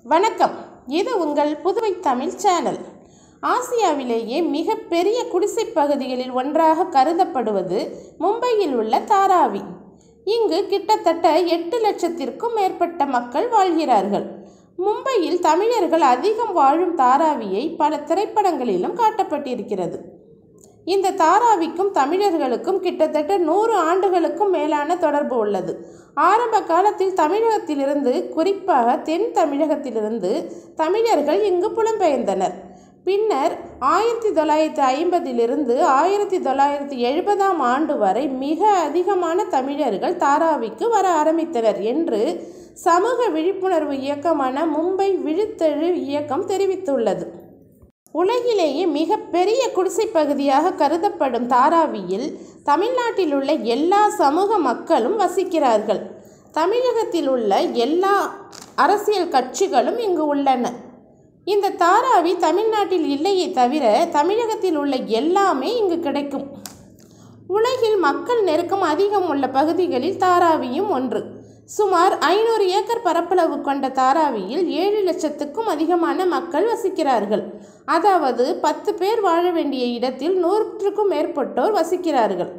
வணக்கம் இது உங்கள் புதுவை தமிழ் சேனல் ஆசியாவிலேயே மிகப்பெரிய குடிசைப் பகுதிகளில் ஒன்றாக கருதப்படுவது மும்பையில் உள்ள தாராவி இங்கு கிட்டத்தட்ட எட்டு லட்சத்திற்கும் மேற்பட்ட மக்கள் வாழ்கிறார்கள் மும்பையில் தமிழர்கள் அதிகம் வாழும் தாராவியை பல திரைப்படங்களிலும் காட்டப்பட்டிருக்கிறது இந்த தாராவிக்கும் தமிழர்களுக்கும் கிட்டத்தட்ட நூறு ஆண்டுகளுக்கும் மேலான தொடர்பு உள்ளது ஆரம்ப காலத்தில் தமிழகத்திலிருந்து குறிப்பாக தென் தமிழகத்திலிருந்து தமிழர்கள் இங்கு புலம்பெயர்ந்தனர் பின்னர் ஆயிரத்தி தொள்ளாயிரத்தி ஐம்பதிலிருந்து ஆயிரத்தி தொள்ளாயிரத்தி எழுபதாம் ஆண்டு வரை மிக அதிகமான தமிழர்கள் தாராவிக்கு வர ஆரம்பித்தனர் என்று சமூக விழிப்புணர்வு இயக்கமான மும்பை விழித்தெழு இயக்கம் தெரிவித்துள்ளது உலகிலேயே மிகப்பெரிய குடிசைப் பகுதியாக கருதப்படும் தாராவியில் தமிழ்நாட்டில் உள்ள எல்லா சமூக மக்களும் வசிக்கிறார்கள் தமிழகத்தில் உள்ள எல்லா அரசியல் கட்சிகளும் இங்கு உள்ளன இந்த தாராவி தமிழ்நாட்டில் இல்லையே தவிர தமிழகத்தில் உள்ள எல்லாமே இங்கு கிடைக்கும் உலகில் மக்கள் நெருக்கம் அதிகம் உள்ள பகுதிகளில் தாராவியும் ஒன்று சுமார் ஐநூறு ஏக்கர் பரப்பளவு கொண்ட தாராவியில் ஏழு லட்சத்துக்கும் அதிகமான மக்கள் வசிக்கிறார்கள் அதாவது பத்து பேர் வாழ வேண்டிய இடத்தில் நூற்றுக்கும் மேற்பட்டோர் வசிக்கிறார்கள்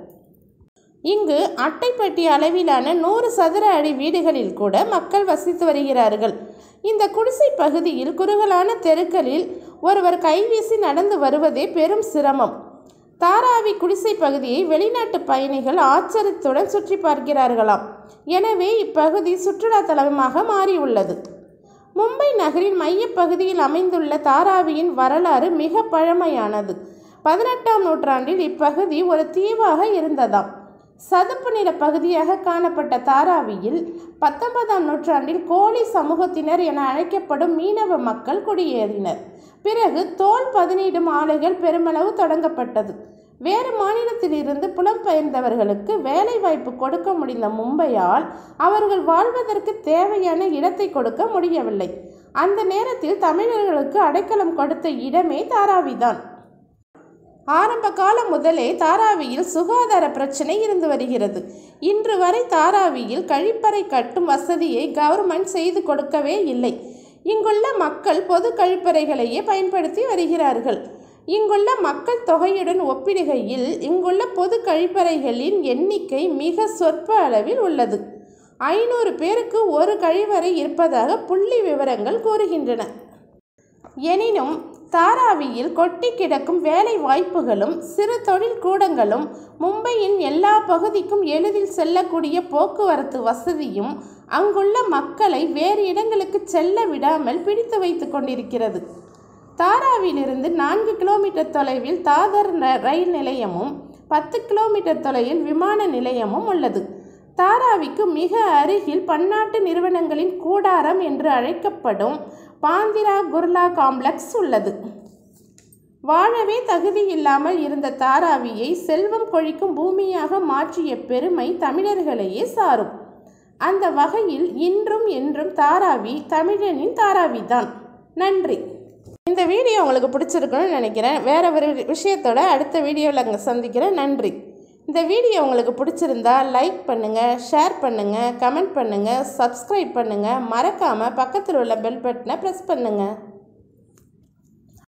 இங்கு அட்டைப்பட்டி அளவிலான நூறு சதுர அடி வீடுகளில் கூட மக்கள் வசித்து வருகிறார்கள் இந்த குடிசை பகுதியில் குறுகலான தெருக்களில் ஒருவர் கைவீசி நடந்து வருவதே பெரும் சிரமம் தாராவி குடிசை பகுதியை வெளிநாட்டு பயணிகள் ஆச்சரியத்துடன் சுற்றி பார்க்கிறார்களாம் எனவே இப்பகுதி சுற்றுலா தலமாக மாறியுள்ளது மும்பை நகரின் மையப்பகுதியில் அமைந்துள்ள தாராவியின் வரலாறு மிக பழமையானது பதினெட்டாம் நூற்றாண்டில் இப்பகுதி ஒரு தீவாக இருந்ததாம் சதுப்பு நில பகுதியாக காணப்பட்ட தாராவியில் பத்தொன்பதாம் நூற்றாண்டில் கோலி சமூகத்தினர் என அழைக்கப்படும் மீனவ மக்கள் குடியேறினர் பிறகு தோல் பதினீடும் ஆலைகள் பெருமளவு தொடங்கப்பட்டது வேறு மாநிலத்திலிருந்து புலம்பெயர்ந்தவர்களுக்கு வேலை வாய்ப்பு கொடுக்க முடிந்த மும்பையால் அவர்கள் வாழ்வதற்கு தேவையான இடத்தை கொடுக்க முடியவில்லை அந்த நேரத்தில் தமிழர்களுக்கு அடைக்கலம் கொடுத்த இடமே தாராவிதான் ஆரம்ப காலம் முதலே தாராவியில் சுகாதார பிரச்சனை இருந்து வருகிறது இன்று வரை தாராவியில் கழிப்பறை கட்டும் வசதியை கவர்மெண்ட் செய்து கொடுக்கவே இல்லை இங்குள்ள மக்கள் பொது கழிப்பறைகளையே பயன்படுத்தி வருகிறார்கள் இங்குள்ள மக்கள் தொகையுடன் ஒப்பிடுகையில் இங்குள்ள பொது கழிப்பறைகளின் எண்ணிக்கை மிக சொற்ப அளவில் உள்ளது ஐநூறு பேருக்கு ஒரு கழிவறை இருப்பதாக புள்ளி விவரங்கள் கூறுகின்றன எனினும் தாராவியில் கொட்டி கிடக்கும் வேலை வாய்ப்புகளும் சிறு தொழில் கூடங்களும் மும்பையின் எல்லா பகுதிக்கும் எளிதில் செல்லக்கூடிய போக்குவரத்து வசதியும் அங்குள்ள மக்களை வேறு இடங்களுக்கு செல்ல விடாமல் பிடித்து வைத்து கொண்டிருக்கிறது தாராவிலிருந்து நான்கு கிலோமீட்டர் தொலைவில் தாதர் ரயில் நிலையமும் பத்து கிலோமீட்டர் தொலைவில் விமான நிலையமும் உள்ளது தாராவிக்கு மிக அருகில் பன்னாட்டு நிறுவனங்களின் கூடாரம் என்று அழைக்கப்படும் பாந்திரா குர்லா காம்ப்ளெக்ஸ் உள்ளது வாழவே தகுதி இல்லாமல் இருந்த தாராவியை செல்வம் கொழிக்கும் பூமியாக மாற்றிய பெருமை தமிழர்களையே சாரும் அந்த வகையில் இன்றும் என்றும் தாராவி தமிழனின் தாராவி தான் நன்றி இந்த வீடியோ உங்களுக்கு பிடிச்சிருக்குன்னு நினைக்கிறேன் வேற ஒரு விஷயத்தோட அடுத்த வீடியோவில் அங்கே சந்திக்கிறேன் நன்றி இந்த வீடியோ உங்களுக்கு பிடிச்சிருந்தா லைக் பண்ணுங்கள் ஷேர் பண்ணுங்கள் கமெண்ட் பண்ணுங்கள் சப்ஸ்கிரைப் பண்ணுங்கள் மறக்காமல் பக்கத்தில் உள்ள பெல் பட்டனை ப்ரெஸ் பண்ணுங்கள்